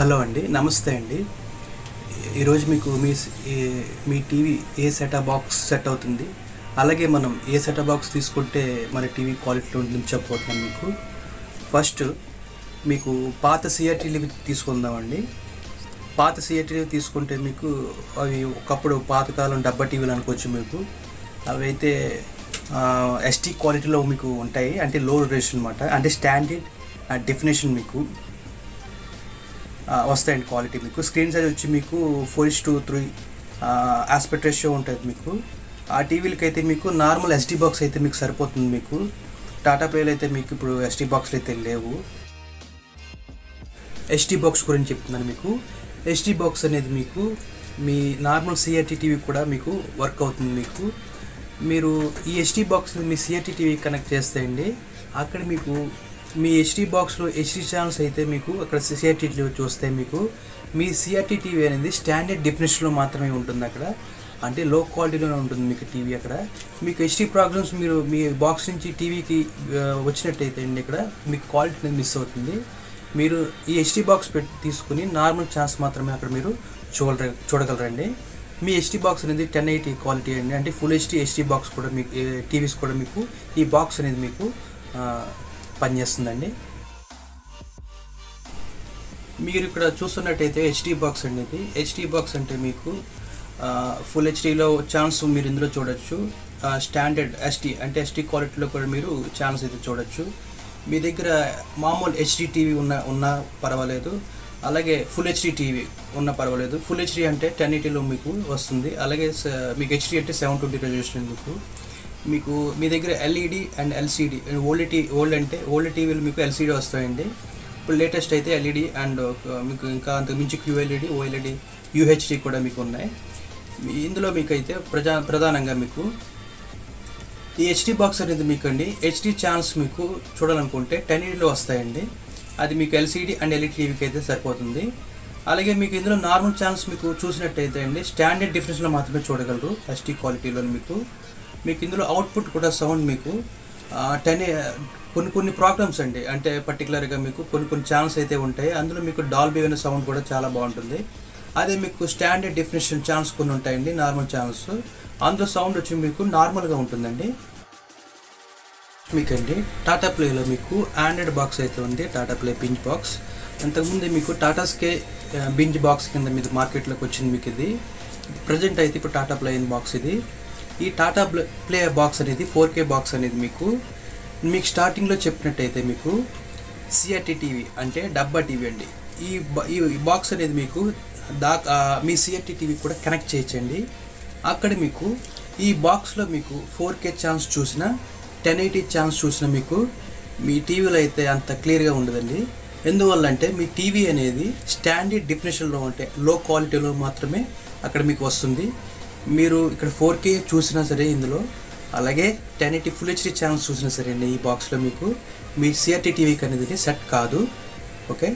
hello అండి నమస్తే అండి ఈరోజు మీకు మీ స్- ఈ- మీ టీవీ ఏ సెటప్ బాక్స్ సెట్ అవుతుంది అలాగే మనం ఏ సెటప్ బాక్స్ తీసుకుంటే మన టీవీ క్వాలిటీలో ఉంటుందని చెప్పబోతున్నాను మీకు ఫస్ట్ మీకు పాత సిఆర్ టీవీ తీసుకుందామండి పాత సిఆర్ టీవీ తీసుకుంటే మీకు అవి ఒకప్పుడు పాతకాలం డబ్బా టీవీలు అనుకోవచ్చు మీకు అవి అయితే ఎస్టీ క్వాలిటీలో మీకు ఉంటాయి అంటే లో రేషన్ అనమాట అంటే స్టాండర్డ్ డెఫినేషన్ మీకు ఆ, వస్తాయండి క్వాలిటీ మీకు స్క్రీన్ సైజ్ వచ్చి మీకు four is to three aspect ratio ఉంటుంది మీకు ఆ టీవీలకి అయితే మీకు నార్మల్ ఎస్టీ బాక్స్ అయితే మీకు సరిపోతుంది మీకు టాటా ప్లేలు అయితే మీకు ఇప్పుడు ఎస్టీ బాక్స్లు అయితే లేవు ఎస్టీ బాక్స్ గురించి చెప్తున్నాను మీకు ఎస్టీ బాక్స్ అనేది మీకు మీ నార్మల్ సిఆర్టీ టీవీ కూడా మీకు వర్క్ అవుతుంది మీకు మీరు ఈ ఎస్టీ బాక్స్ మీ సిఆర్టీ టీవీ కనెక్ట్ చేస్తే అండి అక్కడ మీకు మీ హెచ్డి బాక్స్లో హెచ్డి ఛానల్స్ అయితే మీకు అక్కడ సిఆర్టీ టీవీ చూస్తే మీకు మీ సిఆర్టీ టీవీ అనేది స్టాండర్డ్ డెఫినేషన్లో మాత్రమే ఉంటుంది అక్కడ అంటే లో క్వాలిటీలోనే ఉంటుంది మీకు టీవీ అక్కడ మీకు హెచ్డి ప్రాబ్లమ్స్ మీరు మీ బాక్స్ నుంచి టీవీకి వచ్చినట్టయితే అండి ఇక్కడ మీకు క్వాలిటీ అనేది మిస్ అవుతుంది మీరు ఈ హెచ్డి బాక్స్ పెట్టి తీసుకుని నార్మల్ ఛాన్స్ మాత్రమే అక్కడ మీరు చూడగల చూడగలరండి మీ హెచ్డి బాక్స్ అనేది టెన్ ఎయిటీ క్వాలిటీ అండి అంటే ఫుల్ హెచ్డి హెచ్డి బాక్స్ కూడా మీకు టీవీస్ కూడా మీకు ఈ బాక్స్ అనేది మీకు ఆ, పనిచేస్తుందండి మీరు ఇక్కడ చూస్తున్నట్టయితే హెచ్డి బాక్స్ అనేది హెచ్డి బాక్స్ అంటే మీకు ఫుల్ హెచ్డిలో ఛాన్స్ మీరు ఇందులో చూడొచ్చు స్టాండర్డ్ ఎస్టీ అంటే ఎస్టీ క్వాలిటీలో కూడా మీరు ఛాన్స్ అయితే చూడొచ్చు మీ దగ్గర మామూలు హెచ్డి టీవీ ఉన్న ఉన్నా పర్వాలేదు అలాగే ఫుల్ హెచ్డి టీవీ ఉన్నా పర్వాలేదు ఫుల్ హెచ్డి అంటే టెన్ ఎయిటీలో మీకు వస్తుంది అలాగే స- మీకు హెచ్డి అంటే సెవెన్ ట్వంటీ రెజల్యూషన్ మీకు మీకు మీ దగ్గర LED and LCD old T old అంటే ఓల్డ్ టీవీలు మీకు ఎల్సిడి వస్తాయండి ఇప్పుడు లేటెస్ట్ అయితే ఎల్ఈడి అండ్ మీకు ఇంకా అంతకు మించి క్యూఎల్ఈడి ఓఎల్ఈడి యూహెచ్డి కూడా మీకు ఉన్నాయి మీ- ఇందులో మీకు అయితే ప్రజా ప్రధానంగా మీకు ఈ హెచ్డి బాక్స్ అనేది మీకు అండి హెచ్డి ఛానల్స్ మీకు చూడాలనుకుంటే టెన్ ఈడీలో వస్తాయండి అది మీకు ఎల్సిడి అండ్ ఎల్ఈడి టీవీకి అయితే సరిపోతుంది అలాగే మీకు ఇందులో నార్మల్ ఛానల్స్ మీకు చూసినట్టయితే అండి స్టాండర్డ్ డిఫరెన్స్లో మాత్రమే చూడగలరు హెచ్డి క్వాలిటీలో మీకు మీకు ఇందులో అవుట్పుట్ కూడా సౌండ్ మీకు టెన్ కొన్ని కొన్ని ప్రాబ్లమ్స్ అండి అంటే పర్టికులర్గా మీకు కొన్ని కొన్ని ఛానల్స్ అయితే ఉంటాయి అందులో మీకు డాల్బీ అనే సౌండ్ కూడా చాలా బాగుంటుంది అదే మీకు స్టాండర్డ్ డెఫినేషన్ ఛానల్స్ కొన్ని ఉంటాయండి నార్మల్ ఛానల్స్ అందులో సౌండ్ వచ్చి మీకు నార్మల్గా ఉంటుందండి మీకండి టాటా ప్లేలో మీకు ఆండ్రాయిడ్ బాక్స్ అయితే ఉంది టాటా ప్లే బింజ్ బాక్స్ అంతకుముందు మీకు టాటా స్కే ఆ, బింజ్ బాక్స్ కింద మీద మార్కెట్లోకి వచ్చింది మీకు ఇది ప్రజెంట్ అయితే ఇప్పుడు టాటా ప్లే బాక్స్ ఇది ఈ టాటా ప్లే ప్లే బాక్స్ అనేది ఫోర్ కే బాక్స్ అనేది మీకు మీకు స్టార్టింగ్లో చెప్పినట్టయితే మీకు సిఆర్టీ టీవీ అంటే డబ్బా టీవీ అండి ఈ బ- ఈ బాక్స్ అనేది మీకు దా ఆ, మీ సిఆర్టీ టీవీ కూడా కనెక్ట్ చేయొచ్చండి అక్కడ మీకు ఈ బాక్స్లో మీకు ఫోర్ కే ఛాన్స్ చూసిన టెన్ ఎయిటీ ఛాన్స్ చూసిన మీకు మీ టీవీలో అయితే అంత క్లియర్గా ఉండదండి ఎందువల్ల అంటే మీ టీవీ అనేది స్టాండర్డ్ డెఫినేషన్లో ఉంటే లో క్వాలిటీలో మాత్రమే అక్కడ మీకు వస్తుంది మీరు ఇక్కడ ఫోర్ కే చూసినా సరే ఇందులో అలాగే ten eighty full HD channels చూసినా సరే అండి ఈ బాక్స్లో మీకు మీ సిఆర్టీ టీవీకి అనేది సెట్ కాదు ఓకే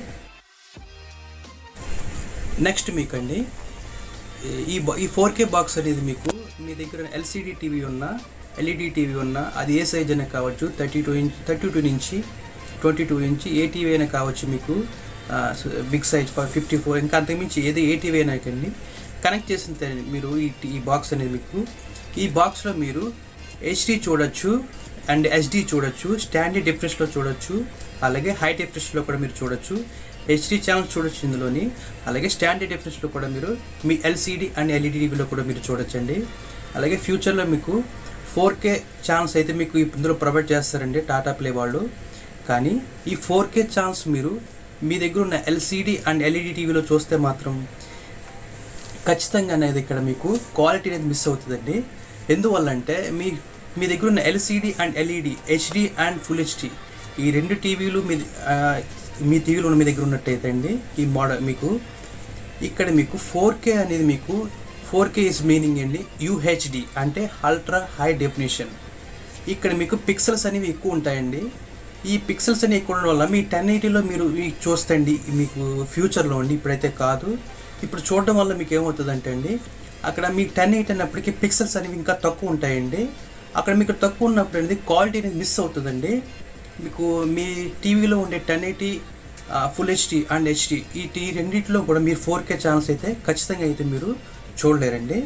నెక్స్ట్ మీకండి ఈ బా- ఈ ఫోర్ కే బాక్స్ అనేది మీకు మీ దగ్గర ఎల్సిడి టీవీ ఉన్న ఎల్ఈడి టీవీ ఉన్న అది ఏ సైజ్ అయినా కావచ్చు thirty two inch thirty two నుంచి ట్వంటీ టూ ఇంచ్ ఏ టీవీ అయినా కావచ్చు మీకు బిగ్ సైజ్ ఫిఫ్టీ ఫోర్ ఇంకా అంతకుమించి ఏది ఏ టీవీ అయినా కండి కనెక్ట్ చేసిన తర్వాత మీరు ఈ టీ- ఈ బాక్స్ అనేది మీకు ఈ బాక్స్లో మీరు హెచ్డి చూడొచ్చు అండ్ హెచ్డి చూడొచ్చు స్టాండర్డ్ డిఫరెన్స్లో చూడొచ్చు అలాగే హై డిఫరెన్స్లో కూడా మీరు చూడొచ్చు హెచ్డి ఛానల్స్ చూడొచ్చు ఇందులోని అలాగే స్టాండర్డ్ డిఫరెన్స్లో కూడా మీరు మీ ఎల్సిడి అండ్ ఎల్ఈడి టీవీలో కూడా మీరు చూడొచ్చండి అలాగే ఫ్యూచర్లో మీకు ఫోర్ కే ఛానల్స్ అయితే మీకు ఇందులో ప్రొవైడ్ చేస్తారండి టాటా ప్లే వాళ్ళు కానీ ఈ ఫోర్ కే ఛానల్స్ మీరు మీ దగ్గర ఉన్న ఎల్సిడి అండ్ ఎల్ఈడి టీవీలో చూస్తే మాత్రం ఖచ్చితంగా అనేది ఇక్కడ మీకు క్వాలిటీ అనేది మిస్ అవుతుందండి ఎందువల్ల అంటే మీ మీ దగ్గర ఉన్న LCD and LED HD and full HD ఈ రెండు టీవీలు మీ ఆ, మీ టీవీలు ఉన్న మీ దగ్గర ఉన్నట్టయితే అండి ఈ మోడల్ మీకు ఇక్కడ మీకు ఫోర్ కే అనేది మీకు ఫోర్ కే ఇస్ మీనింగ్ అండి యూహెచ్డి అంటే అల్ట్రా హై డెఫినేషన్ ఇక్కడ మీకు పిక్సెల్స్ అనేవి ఎక్కువ ఉంటాయండి ఈ పిక్సెల్స్ అనేవి ఎక్కువ ఉండడం వల్ల మీ టెన్ ఎయిటీలో మీరు ఈ చూస్తండి మీకు ఫ్యూచర్లో అండి ఇప్పుడైతే కాదు ఇప్పుడు చూడడం వల్ల మీకు ఏమవుతుందంటే అండి అక్కడ మీ టెన్ ఎయిట్ అన్నప్పటికీ పిక్సెల్స్ అనేవి ఇంకా తక్కువ ఉంటాయండి అక్కడ మీకు తక్కువ ఉన్నప్పుడు అనేది క్వాలిటీ అనేది మిస్ అవుతుందండి మీకు మీ టీవీలో ఉండే ten eighty full HD and HD ఈ టీ రెండింటిలో కూడా మీరు ఫోర్ కే ఛానల్స్ అయితే ఖచ్చితంగా అయితే మీరు చూడలేరండి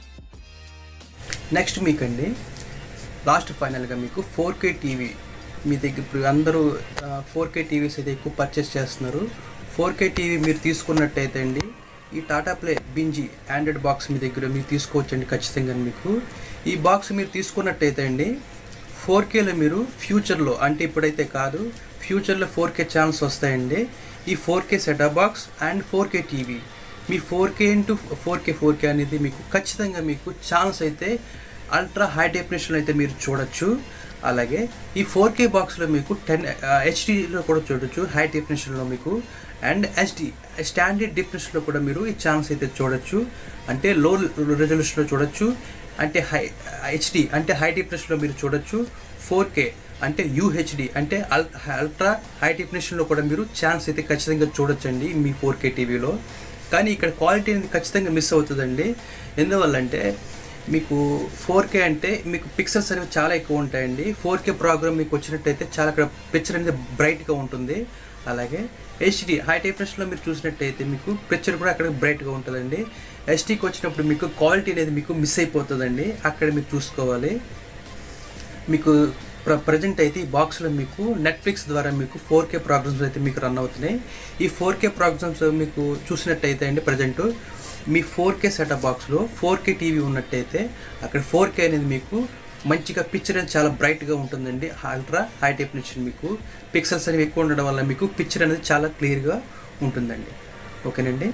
నెక్స్ట్ మీకండి లాస్ట్ ఫైనల్గా మీకు ఫోర్ కే టీవీ మీ దగ్గర ఇప్పుడు అందరూ ఫోర్ కే టీవీస్ అయితే ఎక్కువ పర్చేస్ చేస్తున్నారు ఫోర్ కే టీవీ మీరు తీసుకున్నట్టయితే అండి ఈ Tata Play Binge Android box మీ దగ్గర మీరు తీసుకోవచ్చండి ఖచ్చితంగా మీకు ఈ బాక్స్ మీరు తీసుకున్నట్టయితే అండి ఫోర్ కేలో మీరు ఫ్యూచర్లో అంటే ఇప్పుడైతే కాదు ఫ్యూచర్లో ఫోర్ కే ఛానల్స్ వస్తాయండి ఈ four K setup box and four K TV మీ four K into four K four K అనేది మీకు ఖచ్చితంగా మీకు ఛానల్స్ అయితే అల్ట్రా హై డెఫినేషన్లో అయితే మీరు చూడొచ్చు అలాగే ఈ ఫోర్ కే బాక్స్లో మీకు టెన్ హెచ్డీలో కూడా చూడొచ్చు హై డెఫినేషన్లో మీకు అండ్ హెచ్డి స్టాండర్డ్ డెఫినేషన్లో కూడా మీరు ఈ ఛానల్స్ అయితే చూడొచ్చు అంటే లో రెజల్యూషన్లో చూడొచ్చు అంటే హై హెచ్డి అంటే హై డెఫినేషన్లో మీరు చూడొచ్చు ఫోర్ కే అంటే యూహెచ్డి అంటే అల్ అల్ట్రా హై డెఫినేషన్లో కూడా మీరు ఛాన్స్ అయితే ఖచ్చితంగా చూడొచ్చండి మీ ఫోర్ కే టీవీలో కానీ ఇక్కడ క్వాలిటీ అనేది ఖచ్చితంగా మిస్ అవుతుందండి ఎందువల్లంటే మీకు ఫోర్ కే అంటే మీకు పిక్సెల్స్ అనేవి చాలా ఎక్కువ ఉంటాయండి ఫోర్ కే ప్రోగ్రామ్ మీకు వచ్చినట్టయితే చాలా అక్కడ పిక్చర్ అనేది బ్రైట్గా ఉంటుంది అలాగే హెచ్డి హై డెఫినేషన్లో మీరు చూసినట్టయితే మీకు పిక్చర్ కూడా అక్కడ బ్రైట్గా ఉంటుందండి హెచ్డీకి వచ్చినప్పుడు మీకు క్వాలిటీ అనేది మీకు మిస్ అయిపోతుందండి అక్కడ మీరు చూసుకోవాలి మీకు ప్ర ప్రజెంట్ అయితే ఈ బాక్స్లో మీకు నెట్ఫ్లిక్స్ ద్వారా మీకు ఫోర్ కే ప్రోగ్రామ్స్ అయితే మీకు రన్ అవుతున్నాయి ఈ ఫోర్ కే ప్రోగ్రామ్స్ మీకు చూసినట్టయితే అండి ప్రజెంట్ మీ ఫోర్ కే సెటప్ బాక్స్లో ఫోర్ కే టీవీ ఉన్నట్టయితే అక్కడ ఫోర్ కే అనేది మీకు మంచిగా పిక్చర్ అనేది చాలా బ్రైట్గా ఉంటుందండి అల్ట్రా హై డెఫినేషన్ మీకు పిక్సెల్స్ అనేవి ఎక్కువ ఉండడం వల్ల మీకు పిక్చర్ అనేది చాలా క్లియర్గా ఉంటుందండి ఓకేనండి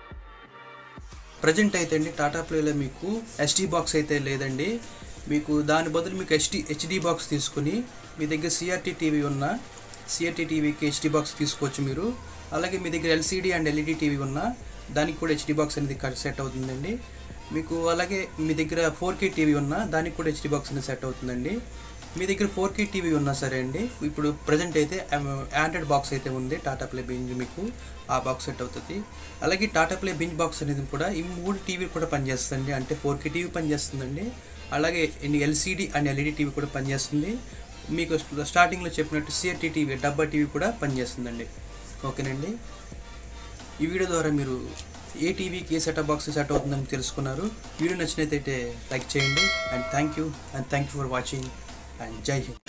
ప్రజెంట్ అయితే అండి టాటా ప్లేలో మీకు హెచ్డి బాక్స్ అయితే లేదండి మీకు దాని బదులు మీకు హెచ్డి హెచ్డి బాక్స్ తీసుకుని మీ దగ్గర సిఆర్టీ టీవీ ఉన్న సిఆర్టీ టీవీకి హెచ్డి బాక్స్ తీసుకోవచ్చు మీరు అలాగే మీ దగ్గర ఎల్సీడీ అండ్ ఎల్ఈడి టీవీ ఉన్న దానికి కూడా హెచ్డి బాక్స్ అనేది సెట్ అవుతుందండి మీకు అలాగే మీ దగ్గర ఫోర్ కే టీవీ ఉన్నా దానికి కూడా హెచ్డి బాక్స్ అనేది సెట్ అవుతుందండి మీ దగ్గర ఫోర్ కే టీవీ ఉన్నా సరే అండి ఇప్పుడు ప్రజెంట్ అయితే ఆండ్రాయిడ్ బాక్స్ అయితే ఉంది టాటా ప్లే బింజ్ మీకు ఆ బాక్స్ సెట్ అవుతుంది అలాగే టాటా ప్లే బింజ్ బాక్స్ అనేది కూడా ఈ మూడు టీవీ కూడా పనిచేస్తుంది అంటే ఫోర్ కే టీవీ పనిచేస్తుందండి అలాగే ఎల్సీడీ అండ్ ఎల్ఈడి టీవీ కూడా పనిచేస్తుంది మీకు స్టార్టింగ్లో చెప్పినట్టు సిఆర్టీ టీవీ డబ్బా టీవీ కూడా పనిచేస్తుందండి ఓకేనండి ఈ వీడియో ద్వారా మీరు ఏ టీవీకి ఏ సెటప్ బాక్స్ సెట్ అవుతుందని తెలుసుకున్నారు వీడియో నచ్చినట్లయితే లైక్ చేయండి and thank you and thank you for watching and జై హింద్